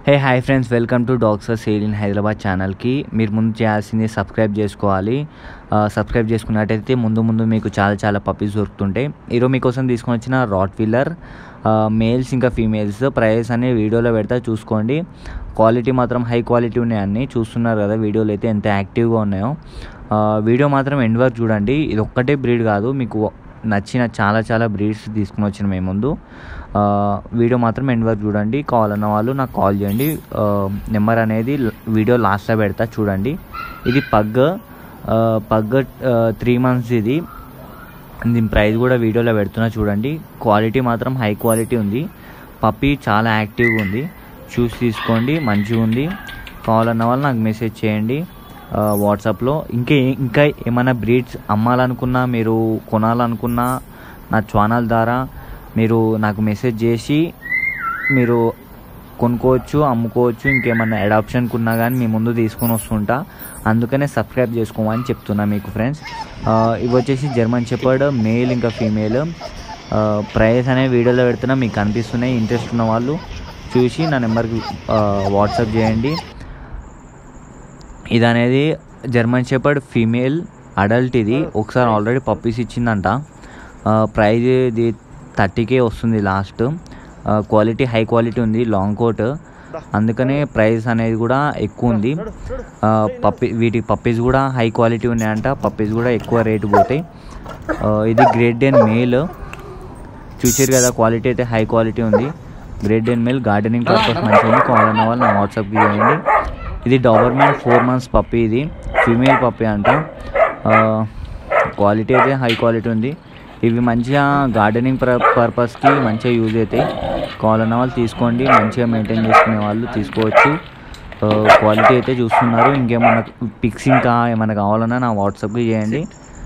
hey hi friends welcome to dogs sale in Hyderabad ఛానల్కి మీరు ముందు చేయాల్సింది సబ్స్క్రైబ్ చేసుకోవాలి ఆ, సబ్స్క్రైబ్ చేసుకున్నట్టయితే ముందు ముందు మీకు చాలా చాలా పప్పీస్ దొరుకుతుంటాయి ఈరోజు మీకోసం తీసుకొని వచ్చిన రాట్ వీలర్ మేల్స్ ఇంకా ఫీమేల్స్ ప్రైస్ అనే వీడియోలో పెడతా చూసుకోండి క్వాలిటీ మాత్రం హై క్వాలిటీ ఉన్నాయి అన్ని చూస్తున్నారు కదా వీడియోలు అయితే ఎంత యాక్టివ్గా ఉన్నాయో ఆ, వీడియో మాత్రం ఎండ్ వరకు చూడండి ఇది ఒక్కటే బ్రీడ్ కాదు మీకు నచ్చిన చాలా చాలా బ్రీడ్స్ తీసుకుని వచ్చిన మేము ముందు ఆ, వీడియో మాత్రం ఎండ్ వరకు చూడండి కావాలన్న వాళ్ళు నాకు కాల్ చేయండి ఆ, నెంబర్ అనేది ల- వీడియో లాస్ట్లో పెడతా చూడండి ఇది పగ్ ఆ, పగ్ త్రీ మంత్స్ ఇది దీని ప్రైస్ కూడా వీడియోలో పెడుతున్నా చూడండి క్వాలిటీ మాత్రం హై క్వాలిటీ ఉంది పప్పి చాలా యాక్టివ్గా ఉంది చూసి తీసుకోండి మంచిగా ఉంది కావాలన్న వాళ్ళు నాకు మెసేజ్ చేయండి ఆ, వాట్సాప్లో ఇంకా ఏ- ఇంకా ఏమైనా బ్రీడ్స్ అమ్మాలనుకున్నా మీరు కొనాలనుకున్నా నా ఛానల్ ద్వారా మీరు నాకు మెసేజ్ చేసి మీరు కొనుక్కోవచ్చు అమ్ముకోవచ్చు ఇంకేమన్నా అడాప్షన్కి ఉన్నా కానీ మీ ముందు తీసుకొని వస్తుంటా అందుకనే సబ్స్క్రైబ్ చేసుకోమని చెప్తున్నా మీకు ఫ్రెండ్స్ ఆ, ఇవి వచ్చేసి జర్మన్ చెప్పర్డ్ మేల్ ఇంకా ఫీమేల్ ప్రైస్ అనే వీడియోలో పెడుతున్నా మీకు కనిపిస్తున్నాయి ఇంట్రెస్ట్ ఉన్న వాళ్ళు చూసి నా నెంబర్కి వాట్సాప్ చేయండి ఇది అనేది జర్మన్ షెపర్డ్ ఫీమేల్ అడల్ట్ ఇది ఒకసారి ఆల్రెడీ పప్పీస్ ఇచ్చిందంట ప్రైజ్ ఇది థర్టీకే వస్తుంది లాస్ట్ క్వాలిటీ హై క్వాలిటీ ఉంది లాంగ్ కోట్ అందుకనే ప్రైస్ అనేది కూడా ఎక్కువ ఉంది ఆ, పప్పి వీటి పప్పీస్ కూడా హై క్వాలిటీ ఉన్నాయంట పప్పీస్ కూడా ఎక్కువ రేటు పోతాయి ఆ, ఇది గ్రేట్ డెన్ మేల్ చూసారు కదా క్వాలిటీ అయితే హై క్వాలిటీ ఉంది great Dane male gardening purpose మంచిగా ఉంది కావాలన్న వాళ్ళు నా వాట్సాప్కి చేయండి ఇది డాబర్మ్యాన్ ఫోర్ మంత్స్ పప్పి ఇది ఫీమేల్ పప్పి అంట క్వాలిటీ అయితే హై క్వాలిటీ ఉంది ఇవి మంచిగా గార్డెనింగ్ పర్ పర్పస్కి మంచిగా యూజ్ అవుతాయి కావాలన్న వాళ్ళు తీసుకోండి మంచిగా మెయింటైన్ చేసుకునే వాళ్ళు తీసుకోవచ్చు క్వాలిటీ అయితే చూస్తున్నారు ఇంకేమన్నా పిక్స్ ఇంకా ఏమైనా కావాలన్నా నా వాట్సాప్కి చేయండి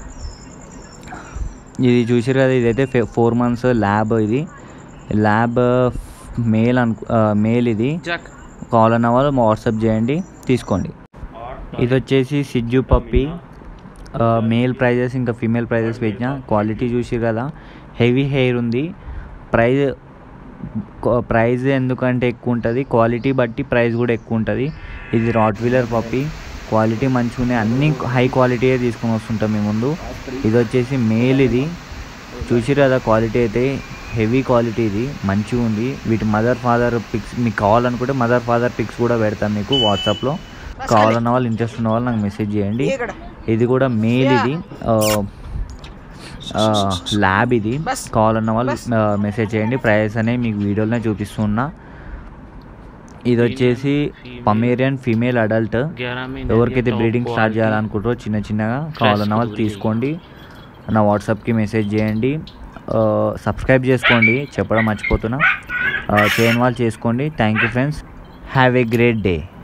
ఇది చూసారు కదా ఇదైతే ఫోర్ మంత్స్ ల్యాబ్ ఇది ల్యాబ్ మేల్ అను మేల్ ఇది కావాలన్న వాళ్ళు వాట్సాప్ చేయండి తీసుకోండి ఇది వచ్చేసి సిజ్జు పప్పి మేల్ ప్రైజెస్ ఇంకా ఫీమేల్ ప్రైజెస్ పెట్టిన క్వాలిటీ చూసి కదా హెవీ హెయిర్ ఉంది ప్రైజ్ ప్రైజ్ ఎందుకంటే ఎక్కువ ఉంటుంది క్వాలిటీ బట్టి ప్రైస్ కూడా ఎక్కువ ఉంటుంది ఇది రాట్ వీలర్ పప్పి క్వాలిటీ మంచిగా ఉన్నాయి అన్ని హై క్వాలిటీయే తీసుకొని వస్తుంటాం మీ ముందు ఇది వచ్చేసి మేల్ ఇది చూసిరు కదా క్వాలిటీ అయితే హెవీ క్వాలిటీ ఇది మంచిగా ఉంది వీటి మదర్ ఫాదర్ పిక్స్ మీకు కావాలనుకుంటే మదర్ ఫాదర్ పిక్స్ కూడా పెడతాను మీకు వాట్సాప్లో కావాలన్న వాళ్ళు ఇంట్రెస్ట్ ఉన్న వాళ్ళు నాకు మెసేజ్ చేయండి ఇది కూడా మేల్ ఇది ఆ, ఆ, ల్యాబ్ ఇది కావాలన్న వాళ్ళు ఆ, మెసేజ్ చేయండి ప్రైస్ అనేవి మీకు వీడియోలోనే చూపిస్తున్నా ఇది వచ్చేసి పమేరియన్ ఫీమేల్ అడల్ట్ ఎవరికైతే బ్రీడింగ్ స్టార్ట్ చేయాలనుకుంటారో చిన్న చిన్నగా కావాలన్న వాళ్ళు తీసుకోండి నా వాట్సాప్కి మెసేజ్ చేయండి ఆ, సబ్స్క్రైబ్ చేసుకోండి చెప్పడం మర్చిపోతున్నా ఆ, చేయని వాళ్ళు చేసుకోండి thank you friends have a great day